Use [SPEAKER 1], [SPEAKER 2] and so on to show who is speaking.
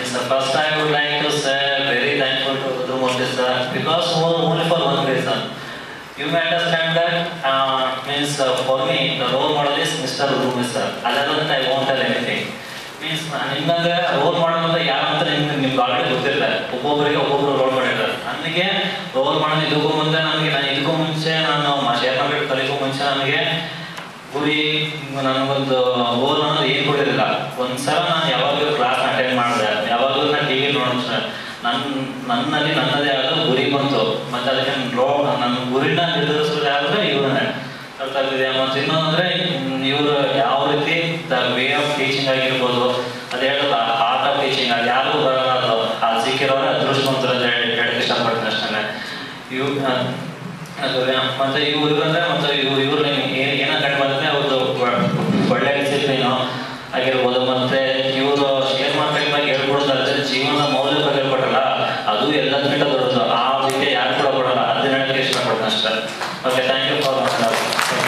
[SPEAKER 1] Means uh, first I would like to say very thankful to Rudramurti sir because more- only for one reason. You may understand that uh, means uh, for me the role model is Mr. Rudramurti sir. Other than that, I won't tell anything. Means ನಿಮ್ಮಂದ್ರೆ role ಮಾಡಲ್ ಅಂದ್ರೆ ಯಾರಂತ ನಿಮ್ಗೆ ನಿಮ್ಗೆ already ಗೊತ್ತಿಲ್ಲ ಒಬ್ಬೊಬ್ಬರಿಗೆ ಒಬ್ಬೊಬ್ರು roll ಮಾಡಿರ್ತಾರೆ ನನಗೆ ರೋಲ್ ಮಾಡಲ್ ಇದಕ್ಕೂ ಮುಂದೆ ನನಗೆ ನಾನು ಇದಕ್ಕೂ ಮುಂಚೆ ನಾನು ಶೇರ್ ಮಾರ್ಕೆಟ್ ಕಲಿಗೂ ಮುಂಚೆ ನನಗೆ ಗುರಿ ನನಗೊಂದು ಗೋಲ್ ಅನ್ನೋದು ಏನು ಕೊಡಿರಲಿಲ್ಲ ಒಂದ್ಸಲ ನಾನು ಯಾವಾಗಲೂ ಕ್ಲಾಸ್ ಅಟೆಂಡ್ ಮಾಡಿದೆ ಯಾವಾಗಲೂ ನಾನು ಟಿ ವಿ ನೋಡೋದು ಸರ್ ನನ್ನ ನನ್ನಲ್ಲಿ ನನ್ನದೇ ಆದ ಗುರಿ ಬಂತು ಮತ್ತೆ ಅದಕ್ಕೆ ರೋ ನನ್ನ ಗುರಿನ ನಿರ್ಧರಿಸೋದು ಯಾರಂದ್ರೆ ಇವರನ್ನೇ ಗೊತ್ತಾಗ್ತಿದೆ ಮತ್ತು ಇನ್ನೊಂದ್ರೆ ಇವರು ಯಾವ ರೀತಿ ದ ವೇ ಆಫ್ ಟೀಚಿಂಗ್ ಆಗಿರ್ಬೋದು ಅದು ಹೇಳಲ್ಲ ಆರ್ಟ್ ಆಫ್ ಟೀಚಿಂಗ್ ಅದು ಯಾರಿಗೂ ಬರಲ್ಲ ಅದು ಅದು ಸಿಕ್ಕಿರೋರೆ ಅದೃಷ್ಟವಂತರು ಅಂತ ಹೇಳಿ ಹೇಳಕ್ಕೆ ಇಷ್ಟಪಡ್ತೀನಿ ಅಷ್ಟೇ ಇವ್ ಅದು ಮತ್ತೆ ಇವ್ರು ಅಂದ್ರೆ ಮತ್ತೆ ಇವ್ರು ಇವ್ರು ಏನ ಕಂಡು ಬಂದ್ರೆ ಅವ್ರದ್ದು ಒಳ್ಳೆ ಡಿಸಿಪ್ಲೀನು ಆಗಿರ್ಬೋದು ಮತ್ತೆ ಇವರು ಶೇರ್ ಮಾರ್ಕೆಟ್ ಬಗ್ಗೆ ಹೇಳ್ಕೊಡ್ತಾರೆ ಜೀವನ ಮೌಲ್ಯ ಬಗ್ಗೆ ಹೇಳ್ಕೊಡಲ್ಲ ಅದು ಎಲ್ಲದಕ್ಕಿಂತ ದೊಡ್ಡದು ಆ ವಿದ್ಯೆ ಯಾರು ಕೂಡ ಕೊಡಲ್ಲ ಅದನ್ನ ಹೇಳಕ್ಕೆ ಇಷ್ಟಪಡ್ತೀನಿ ಅಷ್ಟೇ ಓಕೆ ಥ್ಯಾಂಕ್ ಯು ಫಾರ್